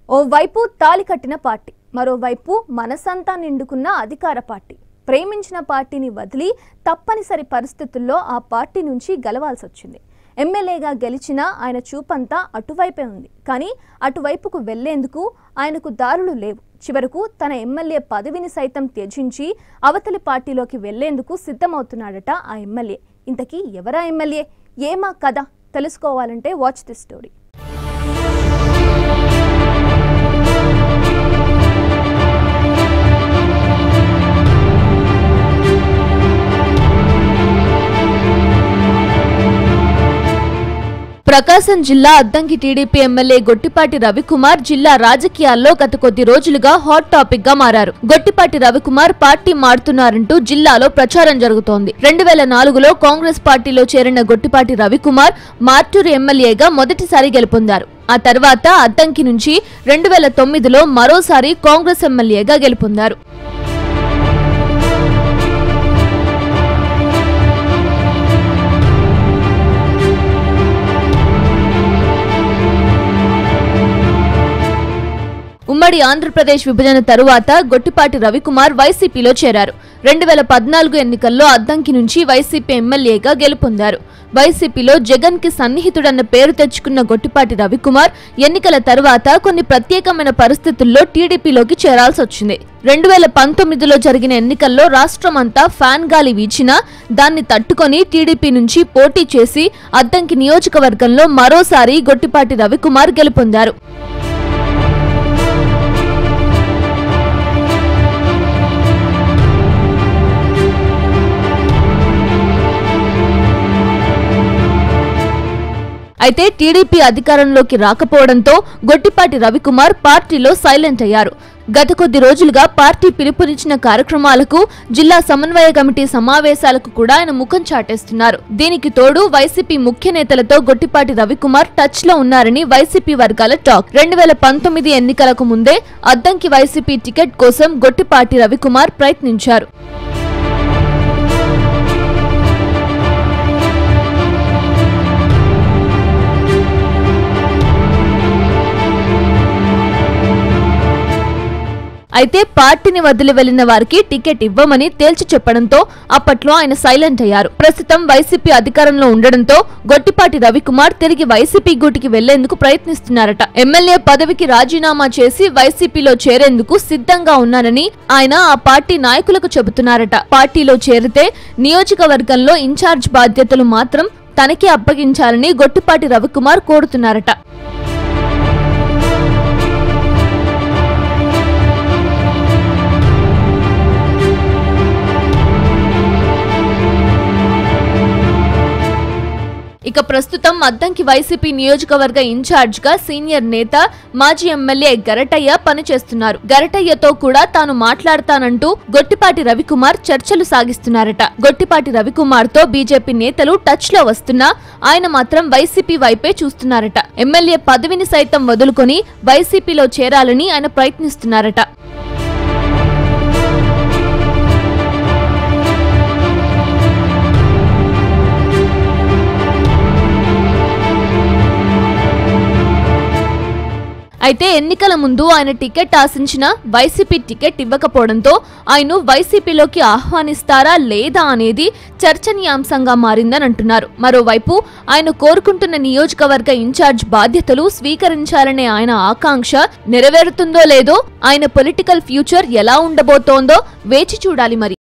ఓవైపు తాలి కట్టిన పార్టీ మరోవైపు మనసంతా నిండుకున్న అధికార పార్టీ ప్రేమించిన పార్టీని వదిలి తప్పనిసరి పరిస్థితుల్లో ఆ పార్టీ నుంచి గెలవాల్సి వచ్చింది ఎమ్మెల్యేగా గెలిచిన ఆయన చూపంతా అటువైపే ఉంది కానీ అటువైపుకు వెళ్లేందుకు ఆయనకు దారులు లేవు చివరకు తన ఎమ్మెల్యే పదవిని సైతం త్యజించి అవతలి పార్టీలోకి వెళ్లేందుకు సిద్ధమవుతున్నాడట ఆ ఎమ్మెల్యే ఇంతకీ ఎవరా ఎమ్మెల్యే ఏమా కథ తెలుసుకోవాలంటే వాచ్ ది స్టోరీ ప్రకాశం జిల్లా అద్దంకి టీడీపీ ఎమ్మెల్యే గొట్టిపాటి రవికుమార్ జిల్లా రాజకీయాల్లో గత కొద్ది రోజులుగా హాట్ టాపిక్ గా మారారు గొట్టిపాటి రవికుమార్ పార్టీ మారుతున్నారంటూ జిల్లాలో ప్రచారం జరుగుతోంది రెండు వేల నాలుగులో కాంగ్రెస్ పార్టీలో చేరిన గొట్టిపాటి రవికుమార్ మార్టూరు ఎమ్మెల్యేగా మొదటిసారి గెలుపొందారు ఆ తర్వాత అద్దంకి నుంచి రెండు వేల తొమ్మిదిలో మరోసారి కాంగ్రెస్ ఎమ్మెల్యేగా గెలుపొందారు ఉమ్మడి ఆంధ్రప్రదేశ్ విభజన తరువాత గొట్టిపాటి రవికుమార్ వైసీపీలో చేరారు రెండు వేల పద్నాలుగు ఎన్నికల్లో అద్దంకి నుంచి వైసీపీ ఎమ్మెల్యేగా గెలుపొందారు వైసీపీలో జగన్ కి సన్నిహితుడన్న పేరు తెచ్చుకున్న గొట్టిపాటి రవికుమార్ ఎన్నికల తరువాత కొన్ని ప్రత్యేకమైన పరిస్థితుల్లో టీడీపీలోకి చేరాల్సి వచ్చింది రెండు వేల పంతొమ్మిదిలో జరిగిన ఎన్నికల్లో రాష్ట్రమంతా ఫ్యాన్ గాలి వీచినా దాన్ని తట్టుకొని టీడీపీ నుంచి పోటీ చేసి అద్దంకి నియోజకవర్గంలో మరోసారి గొట్టిపాటి రవికుమార్ గెలుపొందారు అయితే టీడీపీ అధికారంలోకి రాకపోవడంతో గొట్టిపాటి రవికుమార్ పార్టీలో సైలెంట్ అయ్యారు గత కొద్ది రోజులుగా పార్టీ పిలుపునిచ్చిన కార్యక్రమాలకు జిల్లా సమన్వయ కమిటీ సమావేశాలకు కూడా ఆయన ముఖం చాటేస్తున్నారు దీనికి తోడు వైసీపీ ముఖ్య నేతలతో గొట్టిపాటి రవికుమార్ టచ్ లో ఉన్నారని వైసీపీ వర్గాల టాక్ రెండు వేల పంతొమ్మిది ఎన్నికలకు ముందే అద్దంకి వైసీపీ టికెట్ కోసం గొట్టిపాటి రవికుమార్ ప్రయత్నించారు అయితే పార్టీని వదిలి వెళ్లిన వారికి టికెట్ ఇవ్వమని తేల్చి చెప్పడంతో అప్పట్లో ఆయన సైలెంట్ అయ్యారు ప్రస్తుతం వైసీపీ అధికారంలో ఉండడంతో గొట్టిపాటి రవికుమార్ తిరిగి వైసీపీ గూటికి వెళ్లేందుకు ప్రయత్నిస్తున్నారట ఎమ్మెల్యే పదవికి రాజీనామా చేసి వైసీపీలో చేరేందుకు సిద్ధంగా ఉన్నానని ఆయన ఆ పార్టీ నాయకులకు చెబుతున్నారట పార్టీలో చేరితే నియోజకవర్గంలో ఇన్ఛార్జ్ బాధ్యతలు మాత్రం తనకే అప్పగించాలని గొట్టిపాటి రవికుమార్ కోరుతున్నారట ఇక ప్రస్తుతం అద్దంకి వైసీపీ నియోజకవర్గ ఇన్ఛార్జ్ గా సీనియర్ నేత మాజీ ఎమ్మెల్యే గరటయ్య పనిచేస్తున్నారు గరటయ్యతో కూడా తాను మాట్లాడతానంటూ గొట్టిపాటి రవికుమార్ చర్చలు సాగిస్తున్నారట గొట్టిపాటి రవికుమార్ తో బీజేపీ నేతలు టచ్ లో వస్తున్నా ఆయన మాత్రం వైసీపీ వైపే చూస్తున్నారట ఎమ్మెల్యే పదవిని సైతం వదులుకొని వైసీపీలో చేరాలని ఆయన ప్రయత్నిస్తున్నారట అయితే ఎన్నికల ముందు ఆయన టికెట్ ఆశించిన వైసీపీ టికెట్ ఇవ్వకపోవడంతో ఆయన వైసీపీలోకి ఆహ్వానిస్తారా లేదా అనేది చర్చనీయాంశంగా మారిందని అంటున్నారు మరోవైపు ఆయన కోరుకుంటున్న నియోజకవర్గ ఇన్ఛార్జ్ బాధ్యతలు స్వీకరించాలనే ఆయన ఆకాంక్ష నెరవేరుతుందో లేదో ఆయన పొలిటికల్ ఫ్యూచర్ ఎలా ఉండబోతోందో వేచి చూడాలి మరి